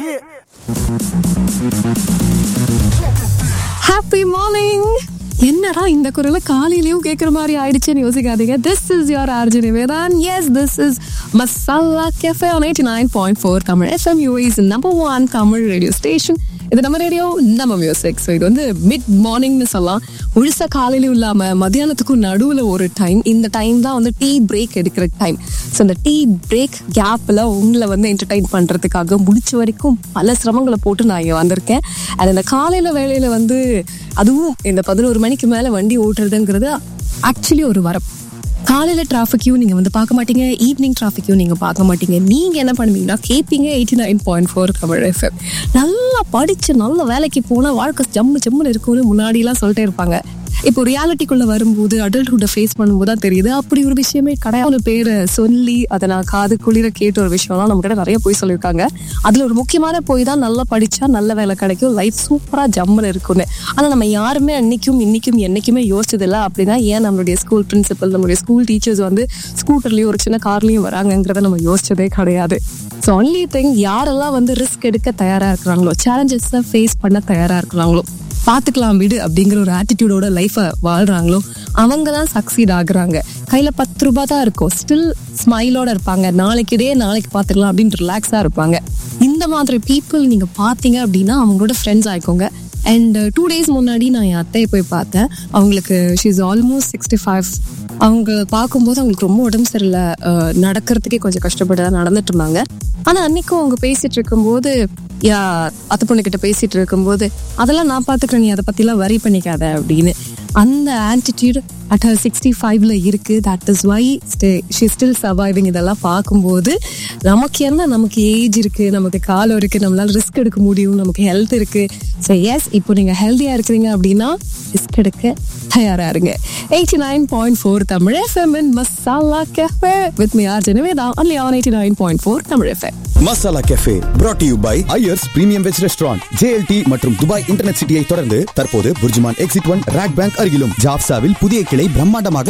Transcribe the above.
happy morning என்னடா இந்த குரலை காலையிலயும் கேட்குற மாதிரி ஆயிடுச்சுன்னு யோசிக்காதீங்க திஸ் இஸ் யுவர் ஆர்ஜி நிவேதான் yes this is masala cafe on eighty nine point four Tamil FM UAE's number one Tamil radio station இது நம்ம ரேடியோ நம்ம மியூசிக் ஸோ இது வந்து மிட் மார்னிங்னு சொல்லலாம் முழுசா காலையிலும் இல்லாமல் மத்தியானத்துக்கும் நடுவில் ஒரு டைம் இந்த டைம் தான் வந்து டீ பிரேக் எடுக்கிற டைம் ஸோ இந்த டீ பிரேக் கேப்பில் உங்களை வந்து என்டர்டைன் பண்ணுறதுக்காக முடிச்ச வரைக்கும் பல சிரமங்களை போட்டு நான் இங்கே வந்திருக்கேன் அது இந்த காலையில் வேலையில் வந்து அதுவும் இந்த பதினோரு மணிக்கு மேலே வண்டி ஓட்டுறதுங்கிறது ஆக்சுவலி ஒரு வரம் காலையில் டிராஃபிக்கையும் நீங்கள் வந்து பார்க்க மாட்டீங்க ஈவினிங் டிராஃபிக்கையும் நீங்கள் பார்க்க மாட்டீங்க நீங்கள் என்ன பண்ணுவீங்கன்னா கேட்பீங்க eighty nine point four Tamil FM நல்லா படித்து நல்ல வேலைக்கு போனால் வாழ்க்கை ஜம்மு ஜம்முன்னு இருக்கும்னு முன்னாடிலாம் சொல்லிட்டே இருப்பாங்க இப்போ ரியாலிட்டிக்குள்ள வரும்போது அடல்ட்ஹுட்டை ஃபேஸ் பண்ணும்போது தான் தெரியுது அப்படி ஒரு விஷயமே கிடையாது பேரை சொல்லி அதை நான் காது குளிர கேட்ட ஒரு விஷயம்லாம் நம்ம கிட்ட நிறைய போய் சொல்லியிருக்காங்க அதுல ஒரு முக்கியமான போய் தான் நல்லா படிச்சா நல்ல வேலை கிடைக்கும் லைஃப் சூப்பரா ஜம்முன்னு இருக்கும்னு ஆனா நம்ம யாருமே அன்னைக்கும் இன்னைக்கும் என்னைக்குமே யோசிச்சதில்ல அப்படின்னா ஏன் நம்மளுடைய ஸ்கூல் பிரின்சிபல் நம்மளுடைய ஸ்கூல் டீச்சர்ஸ் வந்து ஸ்கூட்டர்லயும் ஒரு சின்ன கார்லயும் வராங்கங்கிறத நம்ம யோசிச்சதே கிடையாது ஸோ ஒன்லி திங் யாரெல்லாம் வந்து ரிஸ்க் எடுக்க தயாரா இருக்கிறாங்களோ சேலஞ்சஸை ஃபேஸ் பண்ண தயாரா இருக்கிறாங்களோ பார்த்துக்கலாம் விடு அப்படிங்கிற ஒரு ஆட்டிடியூடோட லைஃப்பை வாழ்றாங்களோ அவங்க தான் சக்சீட் ஆகுறாங்க கையில பத்து ரூபாய் தான் இருக்கும் ஸ்டில் ஸ்மைலோட இருப்பாங்க நாளைக்கு டே நாளைக்கு பார்த்துக்கலாம் அப்படின்னு ரிலாக்ஸா இருப்பாங்க இந்த மாதிரி பீப்புள் நீங்க பார்த்தீங்க அப்படின்னா அவங்களோட ஃப்ரெண்ட்ஸ் ஆயிக்கோங்க அண்ட் டூ டேஸ் முன்னாடி நான் என் அத்தையை போய் பார்த்தேன் அவங்களுக்கு she is almost sixty five அவங்க பார்க்கும்போது அவங்களுக்கு ரொம்ப உடம்பு சரியில்லை அஹ், நடக்கிறதுக்கே கொஞ்சம் கஷ்டப்பட்டு தான் நடந்துட்டு இருந்தாங்க ஆனா அன்னைக்கும் அவங்க பேசிட்டு இருக்கும்போது யா அத்தை பொண்ணுகிட்ட பேசிட்டு இருக்கும்போது அதெல்லாம் நான் பார்த்துக்கிறேன் நீ அதை பத்திலாம் வரி பண்ணிக்காத அப்படின்னு அந்த ஆட்டிடியூட் அட் ஹர் சிக்ஸ்டி ஃபைவ்ல இருக்கு that is why stay she still surviving இதெல்லாம் பார்க்கும்போது நமக்கு என்ன நமக்கு ஏஜ் இருக்கு நமக்கு காலம் இருக்கு நம்மளால ரிஸ்க் எடுக்க முடியும் நமக்கு ஹெல்த் இருக்கு ஸோ எஸ் இப்போ நீங்க ஹெல்த்தியா இருக்கிறீங்க அப்படின்னா ரிஸ்க் எடுக்க தயாரா இருங்க eighty nine point four Tamil FM masala cafe with me R ஜெனவேதா only on eighty nine point four Tamil FM masala cafe brought to you by Iyer's premium veg restaurant JLT மற்றும் துபாய் இன்டர்நெட் சிட்டியை தொடர்ந்து தற்போது BurJuman exit one RAK bank அருகிலும் ஜாப்சாவில் புதிய கிளை பிரம்மாண்டமாக